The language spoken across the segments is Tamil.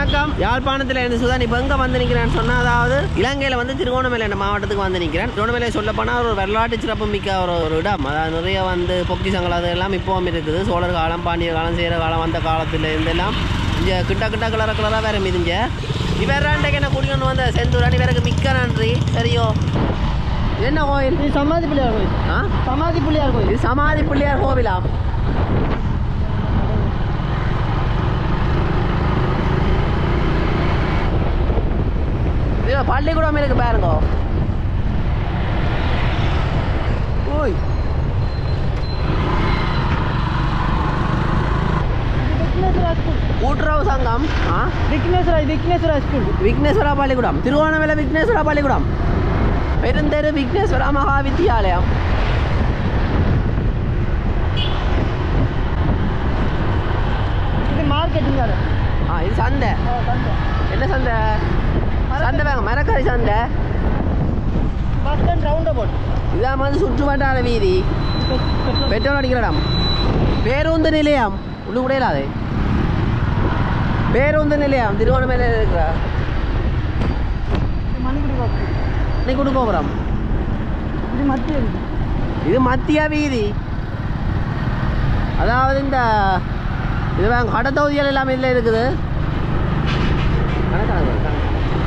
வணக்கம் யாழ்ப்பாணத்தில் இருந்து சுதான் இப்போ எங்கே வந்து நிற்கிறேன்னு சொன்னால் அதாவது இலங்கையில் வந்து திருகோணமலை என்ற மாவட்டத்துக்கு வந்து நிற்கிறேன் திருகோணமலை சொல்லப்போனால் ஒரு வரலாற்று சிறப்பு மிக்க ஒரு ஒரு இடம் அதாவது நிறைய வந்து பொக்கிஷங்கள் அது எல்லாம் இப்போவும் இருக்குது சோழர் காலம் பாண்டியர் காலம் சேர காலம் அந்த காலத்தில் இருந்தெல்லாம் இங்கே கிட்ட கிட்ட கலர கலராக வேற மிதிஞ்ச இவராண்டைக்கு என்ன குடிக்கணும் வந்த செந்தூராணி வேறக்கு மிக்க நன்றி சரியோ இது என்ன கோயில் இது சமாதி பிள்ளையார் கோயில் ஆ சமாதி பிள்ளையார் கோயில் இது சமாதி பிள்ளையார் கோவிலா இது பள்ளிக்கூடம் இருக்கு பாருங்க ஓய் விக்னேஸ்வரா ஸ்கூல் கூட்டுறவு சங்கம் ஆ விக்னேஸ்வரா விக்னேஸ்வரா ஸ்கூல் விக்னேஸ்வரா பள்ளிக்கூடம் திருவோணமலை விக்னேஸ்வரா பள்ளிக்கூடம் பெருந்தெரு விக்னேஸ்வரா மகா வித்தியாலயம் இது மார்க்கெட்டிங் வேறு ஆ இது சந்தை என்ன சந்தை சந்தை வாங்க மரக்கறி சந்தை பஸ் ஸ்டாண்ட் ரவுண்ட் அபவுட் இதான் வந்து சுற்று வட்டார வீதி பெட்ரோல் அடிக்கிற இடம் பேருந்து நிலையம் உள்ளு கூட இல்லாது பேருந்து நிலையம் திருவண்ணாமலையில் இருக்கிற மணிக்குடி பாக்கு இன்னைக்கு கொடுக்கோபுரம் இது மத்திய இருக்கு இது மத்திய வீதி அதாவது இந்த இது வேங்க கடை தொகுதிகள் எல்லாமே இதில் இருக்குது கணக்கு, கணக்கு, கணக்கு.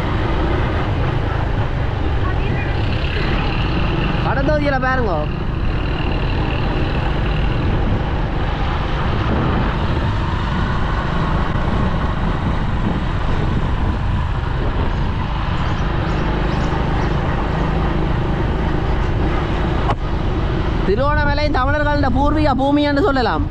கடை தொகுதியில் பாருங்க திருவோணமலை தமிழர்களின் பூர்வீக பூமி என்று சொல்லலாம்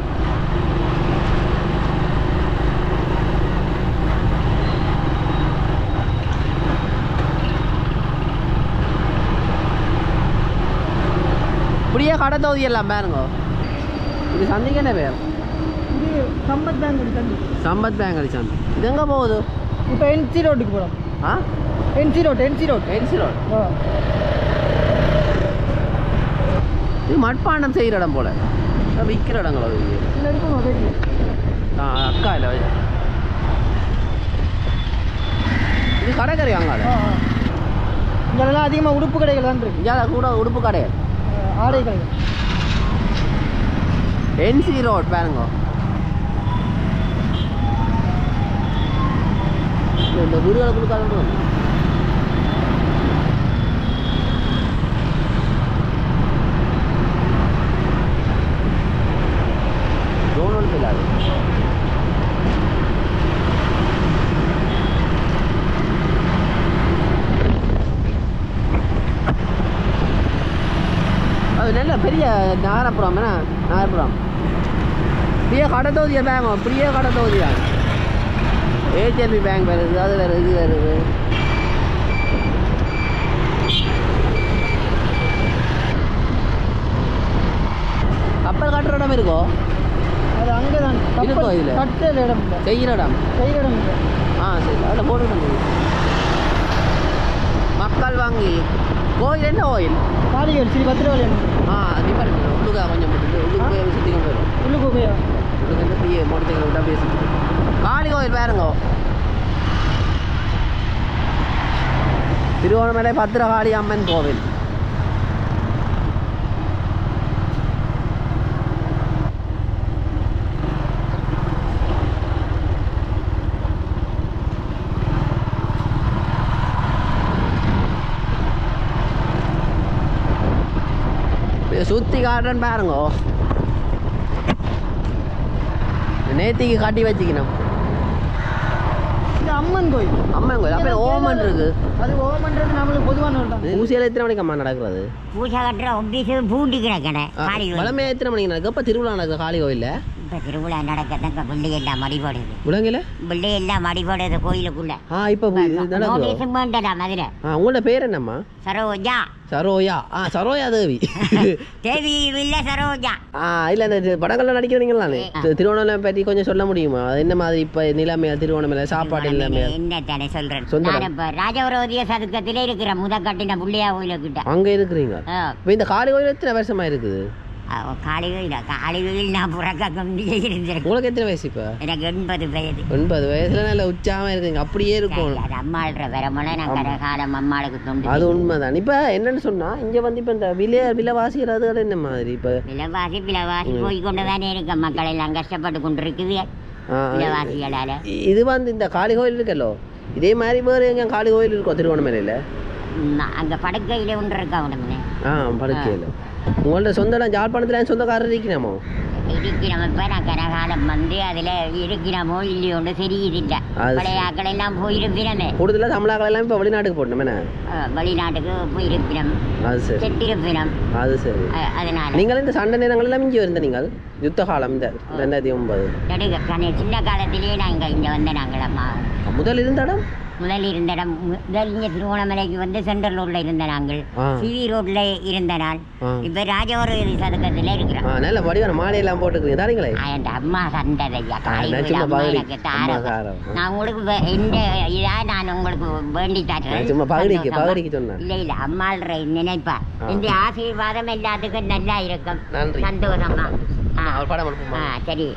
இப்படியே கடை தொகுதி எல்லாம் பாருங்க இது சந்திக்கு என்ன பேர் இது சம்பத் பேங்க் இருக்கு தம்பி சம்பத் பேங்க் அடிச்சாந்து இது எங்கே போகுது இப்போ என்சி ரோட்டுக்கு போகிறோம் ஆ NC road NC road NC road இது மட்பாண்டம் செய்கிற இடம் போல அதான் விற்கிற இடங்களோ இது இதில் இருக்கணும் வெளியே ஆ அக்கா இல்லை இது கடைக்கறி அங்கால இங்கெல்லாம் அதிகமாக உடுப்பு கடைகள் தான் இருக்கு இங்கே கூட உடுப்பு கடை ஆ, ஆடை கடைகள் என்சி ரோட் பாருங்க இந்த வீடுகளை கொடுக்காது ரோன் ஒன்று இல்லாது அது நல்ல பெரிய நகரப்புறம் என்ன நகரப்புறம் பெரிய கடை தொகுதியா பேங்க் பெரிய கடை தொகுதியா ஏடிஎம்பி பேங்க் வருது அது வேறு இது வருது கப்பல் கட்டுற இடம் இருக்கோ அது அங்கே தான் இருக்கோ இதுல? கட்டல் இடம் இல்லை செய்கிற இடம் செய்கிற இடம் இல்லை ஆ சரி அதில் போட்டு மக்கள் வாங்கி கோயில் என்ன கோயில் காளிகள் ஸ்ரீ பத்திரகாளி ஆ டிபார்ட்மெண்ட் உள்ளுக்கா கொஞ்சம் போட்டு உள்ளுக்கு போய் சுற்றி கொண்டு வரும் உள்ளுக்கு போய் உள்ளுக்கு வந்து அப்படியே மோட்டர் சைக்கிள் விட்டு அப்படியே சுற்றி காளி கோயில் பாருங்க திருவோணமலை பத்திரகாளி அம்மன் கோவில் இதை சுற்றி காட்டுறேன்னு பாருங்க நேத்திக்கு காட்டி வச்சுக்கணும் இது அம்மன் கோயில் அம்மன் கோயில் அப்போ ஓமன் இருக்கு அது ஓமன்றது நம்மளுக்கு பொதுவான ஒரு தான் ஊசியில் எத்தனை மணிக்கு அம்மா நடக்கிறது பூஜை கட்டுற ஒம்பீஸு பூண்டி கிடக்கணே காளி கோயில் வளமே எத்தனை மணிக்கு நடக்கும் இப்போ திருவிழா நடக்குது காளி கோயிலில் இப்போ திருவிழா நடக்கத்தங்க பிள்ளை எல்லாம் மடிபடுது விலங்கில பிள்ளை எல்லாம் மடிபடுது கோயிலுக்குள்ள ஆ இப்போ நடக்குது நோட்டீஸும் வேண்டடா மதுரை ஆ உங்களோட பேர் என்னம்மா சரோஜா சரோயா ஆ சரோயா தேவி தேவி இல்ல சரோஜா ஆ இல்லை இந்த படங்கள்ல நடிக்கிறீங்களானே திருவண்ணாமலை பற்றி கொஞ்சம் சொல்ல முடியுமா அது என்ன மாதிரி இப்போ நிலைமையா திருவண்ணாமலை சாப்பாடு நிலைமையா என்ன தானே சொல்றேன் சொந்த நான் இப்ப ராஜவரோதிய சதுக்கத்திலே இருக்கிற முத கட்டின புள்ளையா கோயில கிட்ட அங்கே இருக்கிறீங்க ஆ, இப்போ இந்த காளி கோயில் எத்தனை வருஷமா இருக்குது காலையில் காலையில் நான் புறக்க கொண்டு இருந்திருக்கேன் உங்களுக்கு எத்தனை வயசு இப்போ எனக்கு எண்பது வயது ஒன்பது வயசுல நல்ல உற்சாகமாக இருக்குங்க அப்படியே இருக்கும் அது அம்மாள்ற வரமுல நான் கரகாலம் அம்மாளுக்கு தொண்டு அது உண்மைதான் இப்போ என்னன்னு சொன்னா இங்க வந்து இப்போ இந்த விலை விலைவாசிகள் அதுகள் என்ன மாதிரி இப்போ விலைவாசி விலைவாசி போய் கொண்டு தானே இருக்க மக்கள் எல்லாம் கஷ்டப்பட்டு கொண்டு இருக்குது ஆ, விலைவாசிகளால் இது வந்து இந்த காளி கோயில் இருக்கல்லோ இதே மாதிரி வேறு எங்க காளி கோயில் இருக்கும் திருவண்ணாமலையில் அங்கே படுக்கையில் ஒன்று இருக்கா உடம்புல ஆ படுக்கையில் உங்கள்ட்ட சொந்த இடம் ஜாழ்ப்பாணத்தில் சொந்தக்காரர் இருக்கணுமோ இருக்கிறோம் இப்போ நான் கனகாலம் வந்து அதில் இருக்கிறோமோ இல்லையோன்னு தெரியுதில்லை அது பழைய ஆக்கள் எல்லாம் போயிருப்பினமே கூடுதலாக தமிழாக்கள் எல்லாம் இப்போ வெளிநாட்டுக்கு போட்டோம் என்ன வெளிநாட்டுக்கு போயிருப்பினம் அது சரி செட்டிருப்பினம் அது சரி அஹ், அதனால நீங்கள் இந்த சண்டை நேரங்கள் எல்லாம் இங்கே இருந்த நீங்கள் யுத்த காலம் இந்த ரெண்டாயிரத்தி ஒன்பது நடுக கண- சின்ன காலத்திலேயே நாங்கள் இங்கே வந்த நாங்கள் அம்மா முதல் இருந்த இடம் முதல் இருந்த இடம் முதல் இங்கே திருவோணமலைக்கு வந்து சென்ட்ரல் ரோட்ல இருந்த நாங்கள் ஆ. சிவி ரோட்ல இருந்த நான் ஆ. இப்போ ராஜவர சதுக்கத்தில் இருக்கிறோம் ஆ நல்ல வடிவான மாலையெல்லாம் போட்டுக்கிறீங்க தாரீங்களே என் அம்மா சந்ததையா ஆ, நான் சும்மா அம்மா பகுடி. எனக்கு அம்மா தாரம் தாரம். நான் உங்களுக்கு வே- இந்த இதா நான் உங்களுக்கு வேண்டி தரேன் நான் சும்மா பகுடிக்கு, சந்தோஷமா? பகுடிக்கு சொன்னேன். இல்ல இல்ல அம்மாள்ற நினைப்பா ஆ. இந்த ஆசீர்வாதம் எல்லாத்துக்கும் நல்லா இருக்கும் நன்றி. சந்தோஷமா ஆ. அவர் படம் அனுப்புமா ஆ சரி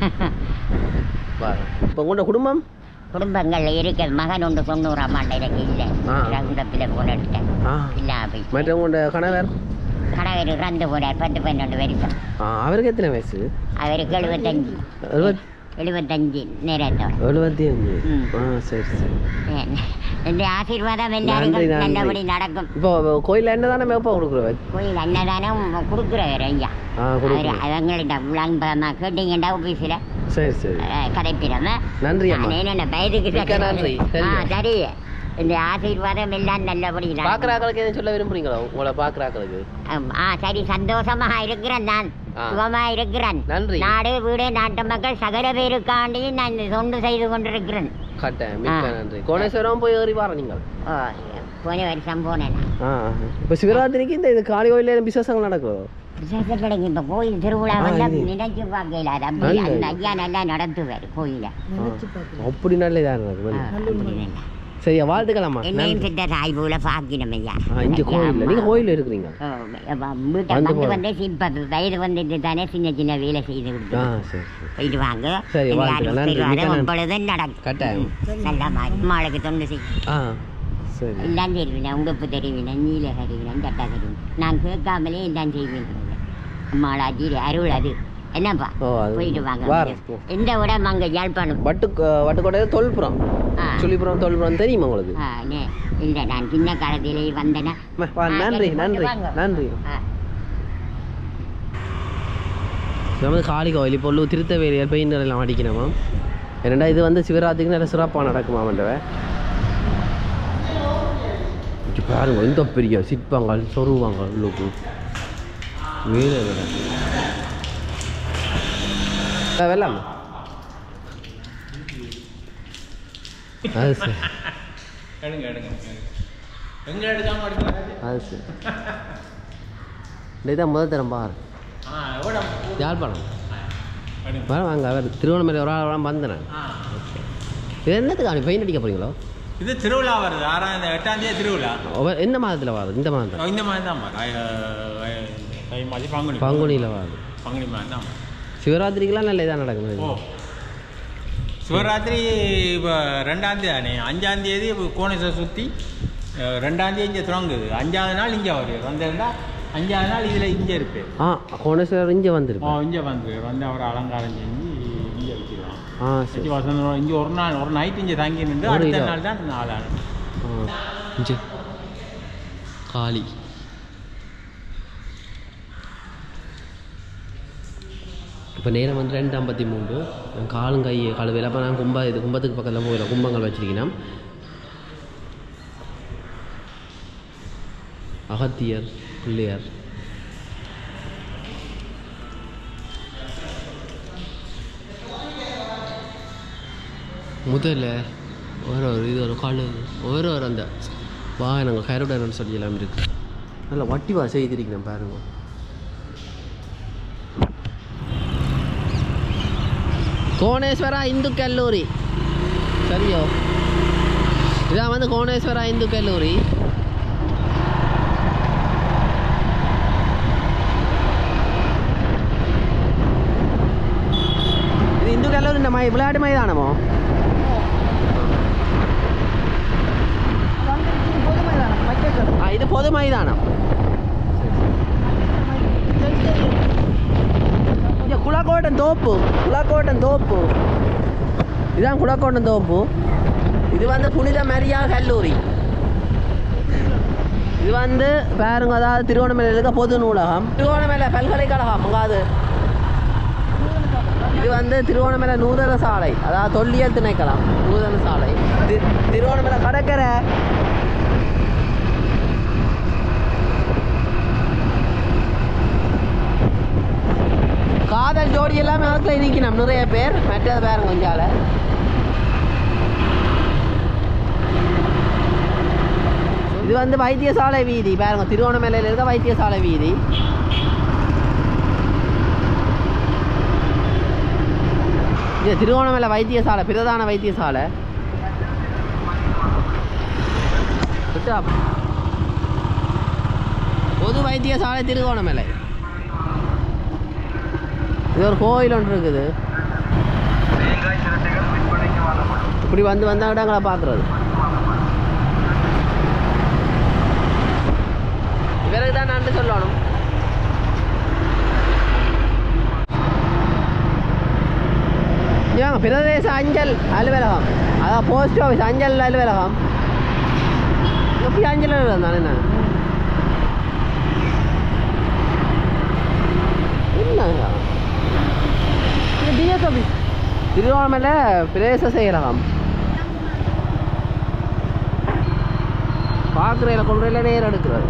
இப்போ உங்களோட குடும்பம் குடும்பங்கள் இருக்க மகன் ஒன்று தொண்ணூறாம் ஆண்டு எனக்கு இல்லை ஆ. ரகுடத்தில் போன எடுத்தேன் ஆ இல்லை போய் மற்ற உங்களோட கணவர் கணவர் இறந்து போனார் பத்து பன்னெண்டு வருஷம் ஆ அவருக்கு எத்தனை வயசு அவருக்கு எழுபத்தஞ்சு எழுபத் எழுபத்தஞ்சு நேரத்தோட எழுபத்தி அஞ்சு ம். ஆ சரி சரி இந்த ஆசீர்வாதம் நன்றி, எல்லாருக்கும் நன்றி. நல்லபடி நடக்கும் இப்போ கோயிலில் என்ன தானே மேப்பா கொடுக்குறவர் கோயில் அன்னதானம் கொடுக்குறவர் ஐயா ஆ அவர் கொடுக்குறோம் அவங்கள்ட்ட விளம்பரமாக கேட்டீங்கண்டா ஆஃபீஸில் சரி சரி கதைப்பிடாம நன்றி அம்மா என்ன வயதுக்கு மிக்க நன்றி. ஆ சரியா. சரி இந்த ஆசீர்வாதம் எல்லாம் நல்லபடி நடக்கும். பார்க்குறாக்களுக்கு எதுவும் சொல்ல விரும்புறீங்களா உங்களை பார்க்குறாக்களுக்கு ஆம், ஆ சரி சந்தோஷமா இருக்கிறேன் நான் ஆ. சுகமா இருக்கிறேன் நன்றி. நாடு வீடு நாட்டு மக்கள் சகல பேருக்காண்டி நான் தொண்டு செய்து கொண்டிருக்கிறேன் கட்டேன் மிக்க ஆ. நன்றி கோணேஸ்வரம் போய் ஏறி வார நீங்கள் ஓ போன வருஷம் போனேன் நான். ஆ இப்போ சிவராத்திரிக்கு இந்த இது காளி கோயிலில் விசேஷங்கள் நடக்கும் விசேஷங்களுக்கு இந்த கோயில் திருவிழா ஆ, எல்லாம் இது. நினைச்சு பார்க்கல அது அப்படி நல்லது. அந்த ஐயா நல்லா நடத்துவார் கோயில அப்படி நல்ல இதாக நடக்கும் ஆ, அப்படி நல்லா. சரியா வாழ்த்துக்கலாமா என்னையும் சித்த தாய் போல பார்க்கணும் ஐயா ஆ இங்கே கோயில் நீங்கள் கோயில் இருக்கிறீங்க ஓ, அப்ப வீட்டை வந்து வந்து போ. வந்து இப்ப வயது வந்துட்டு தானே சின்ன சின்ன வேலை செய்து ஆ கொடுத்து சரி சரி போயிட்டு வாங்க சரி, இந்த வாழ்த்துக்கள். நன்றி, ஆண்டு மிக்க நன்றி. ஒன்பதும் நடக்கும் கட்டாயம். நல்லா அம்மாளுக்கு தொண்டு செய்யும் ஆ சரி எல்லாம் தெரிவினேன் உங்கப்பு தெரிவினேன் நீல தெரிவினேன் தட்டா தெரிவினேன் நான் கேட்காமலே எல்லாம் செய்வேன் அம்மாளாஜி அருள் அது என்னப்பா ஓ, அது போயிட்டு வாங்க வாரம். எந்த இடம் அங்கே யாழ்ப்பாணம் வட்டு வட்டுக்கோட்டையில் தொல்புரம் ஆ. சுழிபுரம் தொல்புரம் தெரியுமா உங்களுக்கு ஆ நே இல்லை நான் சின்ன காலத்திலே வந்தேன்னா ம, வா, ஆ, நன்றி சரி, நன்றி வாங்க. நன்றி ஆ நமது காளி கோயில் இப்போ உள்ள திருத்தவேலியர் பெயிண்டர் எல்லாம் அடிக்கணுமா ஏன்னா இது வந்து சிவராத்திரிக்கு நல்ல சிறப்பாக நடக்குமா மண்டவ இங்க பாருங்க இந்த பெரிய சிற்பங்கள் சொருவாங்க உள்ளுக்கு வேலை வேலை ஆ, வெள்ளாம அது சரி எடுங்க எடுங்க எங்க எடுக்காம எடுக்கலாம் அது சரி இந்த இதான் முதல் தரம் பாரு ஆ எவ்வளோ யாழ்ப்பாணம் எடுங்க வர வாங்க அவர் திருவண்ணாமலை ஒரு ஆள் வந்தேன் நான் ஆ இது என்னத்துக்கு பெயிண்ட் அடிக்க போறீங்களோ இது திருவிழா வருது ஆறாம் இந்த எட்டாம் தேதி திருவிழா ஒவ்வொரு- எந்த மாதத்தில் வருது இந்த மாதம் ஓ, இந்த மாதிரி தான் தை மாதிரி பங்குனி பங்குனியில் வருது பங்குனி மாதிரி தான் சிவராத்திரிக்கெல்லாம் நல்ல இதாக நடக்குது ஓ சிவராத்திரி இப்போ ரெண்டாம் தேதி தானே அஞ்சாம் தேதி இப்போ கோணேஸ்வரை சுற்றி ரெண்டாம் தேதி இங்கே தொடங்குது அஞ்சாவது நாள் இங்கே வருது வந்திருந்தா அஞ்சாவது நாள் இதில் இங்கே இருப்பேன் ஆ கோணேஸ்வரர் இங்கே ஓ வந்துருப்பேன் இங்கே வந்து வந்து அவர் அலங்காரம் செஞ்சு இங்கே வச்சுருவான் ஆ சரி வச்சு வசந்தம் இங்கே ஒரு நாள் ஒரு நைட் இங்கே தங்கி நின்று ஒரு அடுத்த இதா? நாள் தான் நாளான ஆ இங்கே காளி இப்போ நேரம் வந்து ரெண்டு ஐம்பத்தி மூணு நான் காலும் கை கழுவையில் அப்போ நான் கும்ப இது கும்பத்துக்கு பக்கத்தில் போயில கும்பங்கள் வச்சிருக்கேன் அகத்தியர் பிள்ளையார் முதல்ல ஒரு ஒரு இது ஒரு காலு ஒரு ஒரு அந்த வாகனங்கள் கருடன்னு சொல்லி எல்லாம் இருக்கு நல்லா வட்டி வா செய்திருக்கிறேன் பாருங்க கோணேஸ்வரா இந்து கல்லூரி சரியோ இதான் வந்து கோணேஸ்வரா இந்து கல்லூரி மை விளையாட்டு மைதானமோ வந்து இது பொது மைதானம் மக்கள் ஆ இது பொது மைதானம் இங்க குளக்கோட்டன் தோப்பு குளக்கோட்டன் தோப்பு இதுதான் குளக்கோட்டன் தோப்பு இது வந்து புனித மரியா கல்லூரி இது வந்து பாருங்க அதாவது திருவண்ணாமலையில் இருக்க பொது நூலகம் திருவண்ணாமலை பல்கலைக்கழகம் அங்காது இது வந்து திருவண்ணாமலை நூதன சாலை அதாவது தொல்லியல் திணைக்களம் நூதன சாலை தி- திருவண்ணாமலை கடற்கரை காதல் ஜோடி எல்லாமே அதுக்குள்ள நிற்கணும் நிறைய பேர் மற்றது பாருங்க கொஞ்சால இது வந்து வைத்தியசாலை வீதி பாருங்க திருவண்ணாமலையில் இருக்க வைத்தியசாலை வீதி இது திருவண்ணாமலை வைத்தியசாலை பிரதான வைத்தியசாலை விட்டா. பொது வைத்தியசாலை திருகோணமலை இது ஒரு கோயில் ஒன்று இருக்குது இப்படி வந்து வந்த இடங்களை பார்க்குறது இவருக்கு தான் நன்றி சொல்லணும் இவங்க பிரதேச அஞ்சல் அலுவலகம் அதான் போஸ்ட் ஆஃபீஸ் அஞ்சல் அலுவலகம் எப்படி அஞ்சல் அலுவலகம் தானே என்ன என்னங்க இது டிஎஸ் ஆஃபீஸ் திருவண்ணாமலை பிரதேச செயலகம் பார்க்குறையில் கொள்றையில் நேரம் எடுக்கிறது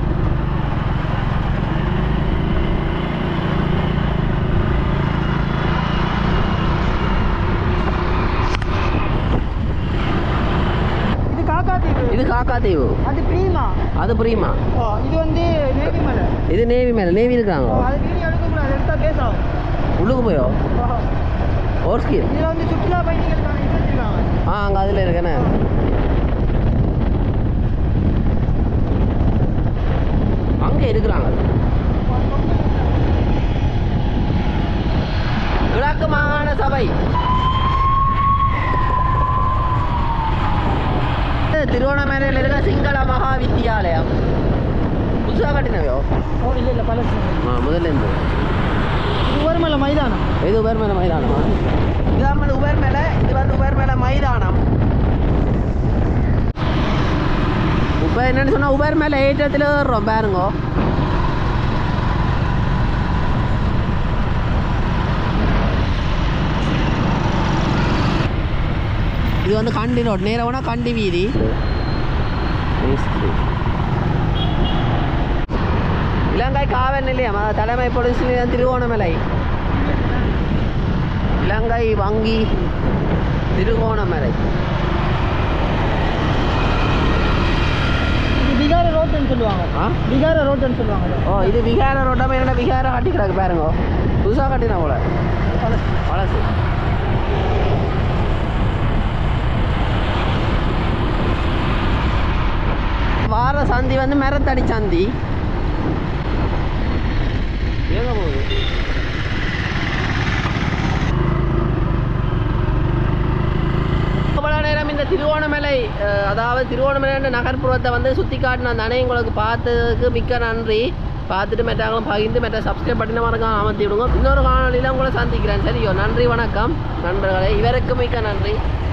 இது காக்கா தீவு இது காக்கா தீவு அது பிரீமா அது புரியுமா ஓ இது வந்து நேவி மலை இது நேவி மேலே நேவி இருக்காங்க ஓ, அது வீடியோ எடுக்கக்கூடாது எடுத்தா கேஸ் ஆகும் உள்ளுக்கு போயோ ஓ, ஓர் ஸ்கீல் இதுல வந்து சுற்றுலா பயணிகளுக்கான இது வச்சிருக்காங்க ஆ அங்கே அதில் இருக்கேனே அங்கே இருக்கிறாங்க கிழக்கு மாகாண சபை திருவண்ணாமலையில் இருக்க சிங்கள மகா வித்தியாலயம் புதுசாக கட்டினவையோ ஓ இல்லை இல்லை பல ஆ முதல்ல இருந்து இது உவர்மலை மைதானம் இது உபர்மலை மைதானமா இது நம்ம உபர்மலை இது வந்து உபர்மலை மைதானம் இப்போ என்னன்னு சொன்னால் உபர்மலை ஏற்றத்தில் ஏறுறோம் பாருங்க இது வந்து கண்டி ரோட் நேரா போனால் கண்டி வீதி இலங்கை காவல் நிலையம் அதாவது தலைமை போலீஸ் நிலையம் திருவோணமலை இலங்கை வங்கி திருகோணமலை இது விகார ரோட்டுன்னு சொல்லுவாங்க ஆ விகார ரோட்டுன்னு சொல்லுவாங்க ஓ இது விகார ரோட்டமே என்னடா விகார கட்டி கிடக்கு பாருங்க புதுசாக கட்டினா போல பழசு வார சந்தி வந்து மரத்தடி சந்தி எங்க போகுது இவ்வளவு நேரம் இந்த திருவோணமலை அஹ், அதாவது திருவோணமலை என்ற நகர்ப்புறத்தை வந்து சுற்றி காட்டின அந்த அணை உங்களுக்கு பார்த்ததுக்கு மிக்க நன்றி பார்த்துட்டு மெட்டாங்களும் பகிர்ந்து மெட்ட சப்ஸ்கிரைப் பண்ணின மறக்காம அமர்த்தி விடுங்க இன்னொரு காணொலியில் உங்களை சந்திக்கிறேன் சரியோ நன்றி வணக்கம் நண்பர்களே இவருக்கு மிக்க நன்றி